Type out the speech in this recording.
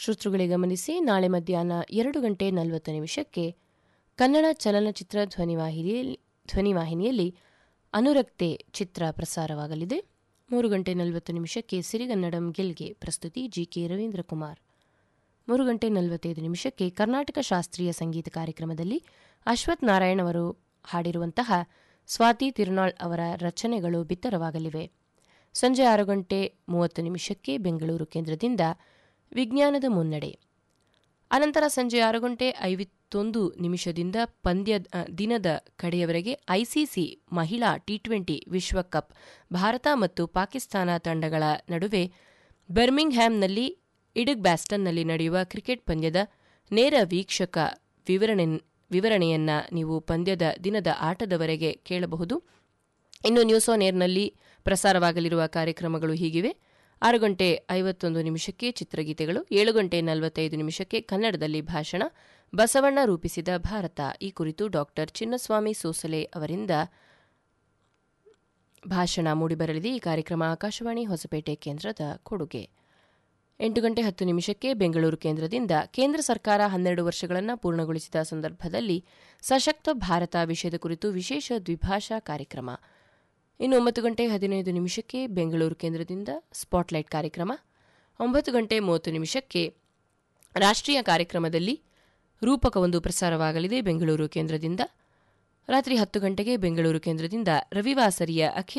ಶ್ರೋತೃಗಳೇ ಗಮನಿಸಿ ನಾಳೆ ಮಧ್ಯಾಹ್ನ ಎರಡು ಗಂಟೆ ನಲವತ್ತು ನಿಮಿಷಕ್ಕೆ ಕನ್ನಡ ಚಲನಚಿತ್ರ ಧ್ವನಿವಾಹಿನಿಯಲ್ಲಿ ಧ್ವನಿವಾಹಿನಿಯಲ್ಲಿ ಅನುರಕ್ತೆ ಚಿತ್ರ ಪ್ರಸಾರವಾಗಲಿದೆ ಮೂರು ಗಂಟೆ ನಲವತ್ತು ನಿಮಿಷಕ್ಕೆ ಸಿರಿಗನ್ನಡಂ ಗೆಲ್ಗೆ ಪ್ರಸ್ತುತಿ ಜಿಕೆ ರವೀಂದ್ರ ಕುಮಾರ್ ಮೂರು ಗಂಟೆ ನಲವತ್ತೈದು ನಿಮಿಷಕ್ಕೆ ಕರ್ನಾಟಕ ಶಾಸ್ತ್ರೀಯ ಸಂಗೀತ ಕಾರ್ಯಕ್ರಮದಲ್ಲಿ ಅಶ್ವಥ್ ನಾರಾಯಣ್ ಅವರು ಹಾಡಿರುವಂತಹ ಸ್ವಾತಿ ತಿರುನಾಳ್ ಅವರ ರಚನೆಗಳು ಬಿತ್ತರವಾಗಲಿವೆ ಸಂಜೆ ಆರು ಗಂಟೆ ಮೂವತ್ತು ನಿಮಿಷಕ್ಕೆ ಬೆಂಗಳೂರು ಕೇಂದ್ರದಿಂದ ವಿಜ್ಞಾನದ ಮುನ್ನಡೆ ಅನಂತರ ಸಂಜೆ ಆರು ಗಂಟೆ ಐವತ್ತೊಂದು ನಿಮಿಷದಿಂದ ಪಂದ್ಯ ದಿನದ ಕಡೆಯವರೆಗೆ ಐಸಿಸಿ ಮಹಿಳಾ ಟಿ ಟ್ವೆಂಟಿ ವಿಶ್ವಕಪ್ ಭಾರತ ಮತ್ತು ಪಾಕಿಸ್ತಾನ ತಂಡಗಳ ನಡುವೆ ಬರ್ಮಿಂಗ್ಹ್ಯಾಮ್ನಲ್ಲಿ ಇಡಗ್ ಬ್ಯಾಸ್ಟನ್ನಲ್ಲಿ ನಡೆಯುವ ಕ್ರಿಕೆಟ್ ಪಂದ್ಯದ ನೇರ ವೀಕ್ಷಕ ವಿವರಣೆ ವಿವರಣೆಯನ್ನ ನೀವು ಪಂದ್ಯದ ದಿನದ ಆಟದವರೆಗೆ ಕೇಳಬಹುದು ಇನ್ನು ನ್ಯೂಸ್ ಆನ್ ಏರ್ನಲ್ಲಿ ಪ್ರಸಾರವಾಗಲಿರುವ ಕಾರ್ಯಕ್ರಮಗಳು ಹೀಗಿವೆ ಆರು ಗಂಟೆ ಐವತ್ತೊಂದು ನಿಮಿಷಕ್ಕೆ ಚಿತ್ರಗೀತೆಗಳು ಏಳು ಗಂಟೆ ನಲವತ್ತೈದು ನಿಮಿಷಕ್ಕೆ ಕನ್ನಡದಲ್ಲಿ ಭಾಷಣ ಬಸವಣ್ಣ ರೂಪಿಸಿದ ಭಾರತ ಈ ಕುರಿತು ಡಾಕ್ಟರ್ ಚಿನ್ನಸ್ವಾಮಿ ಸೋಸಲೆ ಅವರಿಂದ ಭಾಷಣ ಮೂಡಿಬರಲಿದೆ ಈ ಕಾರ್ಯಕ್ರಮ ಆಕಾಶವಾಣಿ ಹೊಸಪೇಟೆ ಕೇಂದ್ರದ ಕೊಡುಗೆ ಎಂಟು ಗಂಟೆ ಹತ್ತು ನಿಮಿಷಕ್ಕೆ ಬೆಂಗಳೂರು ಕೇಂದ್ರದಿಂದ ಕೇಂದ್ರ ಸರ್ಕಾರ ಹನ್ನೆರಡು ವರ್ಷಗಳನ್ನು ಪೂರ್ಣಗೊಳಿಸಿದ ಸಂದರ್ಭದಲ್ಲಿ ಸಶಕ್ತ ಭಾರತ ವಿಷಯದ ಕುರಿತು ವಿಶೇಷ ದ್ವಿಭಾಷಾ ಕಾರ್ಯಕ್ರಮ ಇನ್ನು ಒಂಬತ್ತು ಗಂಟೆ ಹದಿನೈದು ನಿಮಿಷಕ್ಕೆ ಬೆಂಗಳೂರು ಕೇಂದ್ರದಿಂದ ಸ್ಪಾಟ್ಲೈಟ್ ಕಾರ್ಯಕ್ರಮ ಒಂಬತ್ತು ಗಂಟೆ ಮೂವತ್ತು ನಿಮಿಷಕ್ಕೆ ರಾಷ್ಟ್ರೀಯ ಕಾರ್ಯಕ್ರಮದಲ್ಲಿ ರೂಪಕವೊಂದು ಪ್ರಸಾರವಾಗಲಿದೆ ಬೆಂಗಳೂರು ಕೇಂದ್ರದಿಂದ ರಾತ್ರಿ ಹತ್ತು ಗಂಟೆಗೆ ಬೆಂಗಳೂರು ಕೇಂದ್ರದಿಂದ ರವಿವಾಸರಿಯ ಅಖಿಲ